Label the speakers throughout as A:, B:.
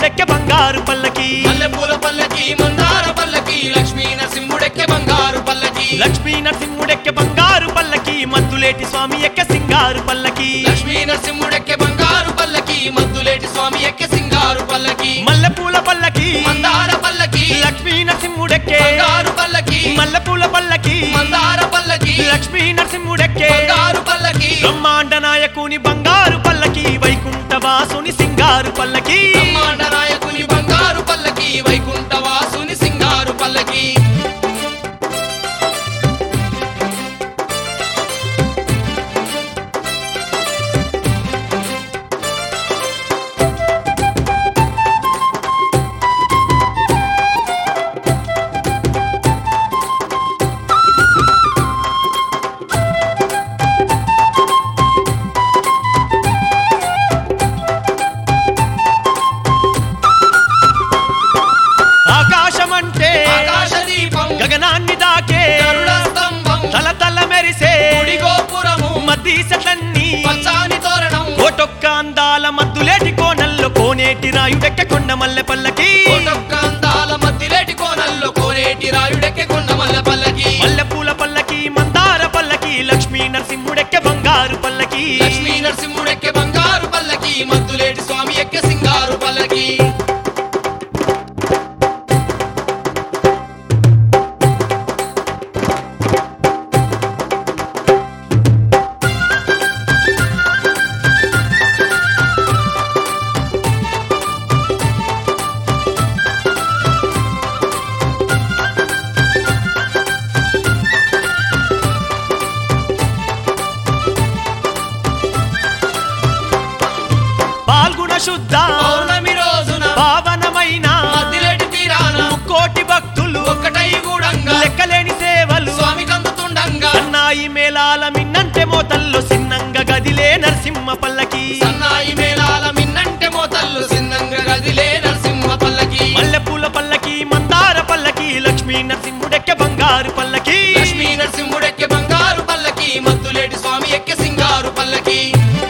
A: నరసింహుడెక్కె బంగారు పల్లకి
B: మల్లెపూల పల్లకి మందార పల్లకి లక్ష్మీ నరసింహుడెక్కే బంగారు పల్లకి
A: లక్ష్మీ నరసింహుడెక్కె బంగారు పల్లకి మద్దులేటి స్వామి ఎక్క సింగారు పల్లకి
B: లక్ష్మీ నరసింహుడెక్కే బంగారు పల్లకి మద్దులేటి స్వామి ఎక్కే సింగారు పల్లకి
A: మల్లెపూల పల్లకి
B: మందార పల్లకి
A: లక్ష్మీ నరసింహుడెక్కే
B: బంగారు పల్లకి
A: మల్లెపూల పల్లకి
B: మందార పల్లకి
A: లక్ష్మీ నరసింహుడెక్కే
B: బంగారు పల్లకి
A: బ్రహ్మాండ నాయకుని బంగారు పల్లకి వైకుంఠ వాసుని సింగారు పల్లకి
B: బ్రహ్మాండ నాయకుని బంగారు పల్లకి వైకుంఠ వాసుని సింగారు పల్లకి
A: ఆకాశం అంటే
B: ఆకాశ దీపం
A: గగనాన్ని దాకే
B: గరుడ స్తంభం
A: తల తల మెరిసే
B: గుడి గోపురము
A: మద్దీసలన్నీ
B: పచ్చాని తోరణం
A: కోటొక్క అందాల మద్దులేటి కోనల్లో కోనేటి రాయుడెక్క కొండ మల్లె పల్లకి
B: కోటొక్క అందాల మధ్యలేటి కోనల్లో కోనేటి రాయుడెక్కే కొండమల్ల పల్లకి
A: మల్లెపూల పల్లకి మందార పల్లకి లక్ష్మీ నరసింహుడెక్క బంగారు పల్లకి
B: లక్ష్మీ నరసింహుడెక్కే బంగారు పల్లకి మద్దులేటి స్వామి ఎక్కే సింగారు పల్లకి
A: పాల్గొన శుద్ధ
B: పౌర్ణమి రోజున
A: పావనమైన
B: మద్దిలేటి తీరాన
A: కోటి భక్తులు
B: ఒక్కటై గూడంగా
A: లెక్కలేని సేవలు
B: స్వామి కందుతుండంగా
A: సన్నాయి మేళాల మిన్నంటే మోతల్లో సిన్నంగా గదిలే నరసింహ పల్లకి
B: సన్నాయి మేళాల మిన్నంటే మోతల్లు సిన్నంగా గదిలే నరసింహ పల్లకి
A: మల్లెపూల పల్లకి మందార పల్లకి లక్ష్మీ నరసింహుడెక్క బంగారు పల్లకి
B: లక్ష్మీ నరసింహుడెక్కే బంగారు పల్లకి మద్దులేటి స్వామి ఎక్కే సింగారు పల్లకి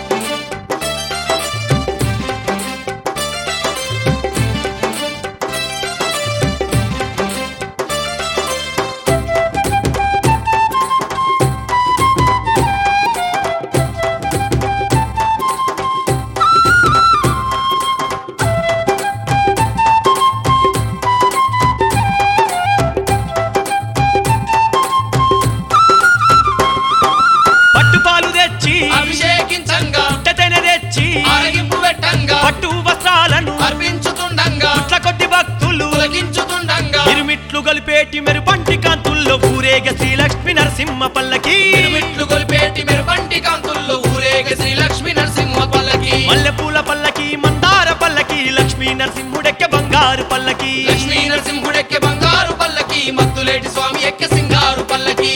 A: పట్టుపాలు తెచ్చి
B: అభిషేకించంగా
A: పుట్టతెనె తెచ్చి
B: ఆరగింపు పెట్టంగా
A: పట్టు వస్త్రాలను
B: అర్పించుతుండంగా
A: పుట్ల కొద్ది భక్తులు
B: పులకించుతుండంగా
A: ఇరుమిట్లు గొలిపేటి మెరుపంటి కాంతుల్లో ఊరేగ శ్రీ లక్ష్మీ నరసింహ పల్లకి
B: మిరుమిట్లు గొలిపేటి మెరుపంటి కాంతుల్లో ఊరేగ శ్రీ లక్ష్మీ నరసింహ పల్లకి
A: మల్లెపూల పల్లకి మందార పల్లకి లక్ష్మీ నరసింహుడెక్క బంగారు పల్లకి
B: లక్ష్మీ నరసింహుడెక్కే బంగారు పల్లకి మద్దులేటి స్వామి ఎక్కే సింగారు పల్లకి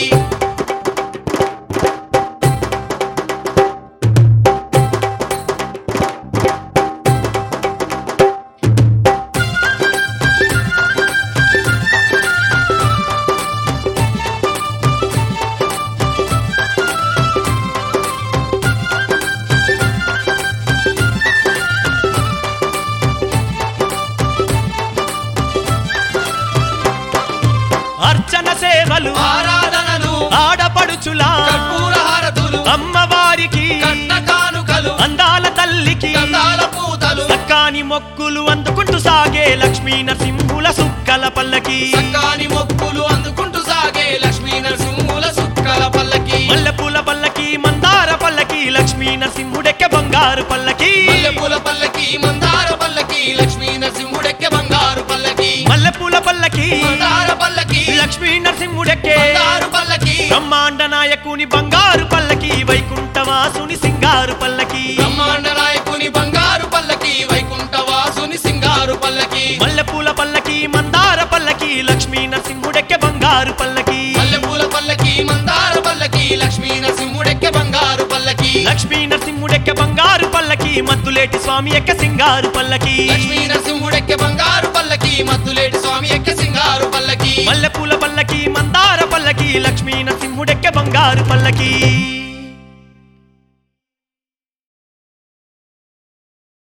A: అర్చన సేవలు
B: ఆరాధనలు
A: ఆడపడుచులా
B: కర్పూర హారతులు
A: అమ్మవారికి
B: కట్న కానుకలు
A: అందాల తల్లికి
B: గంధాల పూతలు
A: సక్కాని మొక్కులు అందుకుంటూ సాగే లక్ష్మీ నరసింహుల సుక్కల పల్లకి
B: సక్కాని మొక్కులు అందుకుంటూ సాగే లక్ష్మీ నరసింహుల సుక్కల పల్లకి
A: మల్లెపూల పల్లకి మందార పల్లకి లక్ష్మీ నరసింహుడెక్క బంగారు పల్లకి
B: మల్లెపూల పల్లకి మందార పల్లకి లక్ష్మీ నరసింహుడెక్కే బంగారు పల్లకి
A: మల్లెపూల పల్లకి
B: మందార పల్లకి
A: లక్ష్మీ నరసింహుడెక్కే
B: బంగారు పల్లకి
A: బ్రహ్మాండ నాయకుని బంగారు పల్లకి వైకుంఠ వాసుని సింగారు పల్లకి
B: బ్రహ్మాండ నాయకుని బంగారు పల్లకి వైకుంఠ వాసుని సింగారు పల్లకి
A: మల్లెపూల పల్లకి మందార పల్లకి లక్ష్మీ నరసింహుడెక్క బంగారు పల్లకి
B: మల్లెపూల పల్లకి మందార పల్లకి లక్ష్మీ నరసింహుడెక్కే బంగారు పల్లకి
A: లక్ష్మీ నరసింహుడెక్క బంగారు పల్లకి మద్దులేటి స్వామి ఎక్క సింగారు పల్లకి
B: లక్ష్మీ నరసింహుడెక్కే బంగారు పల్లకి మద్దులేటి స్వామి ఎక్కే సింగారు పల్లకి
A: మల్లెపూల పల్లకి మందార పల్లకి లక్ష్మీ నరసింహుడెక్క బంగారు పల్లకి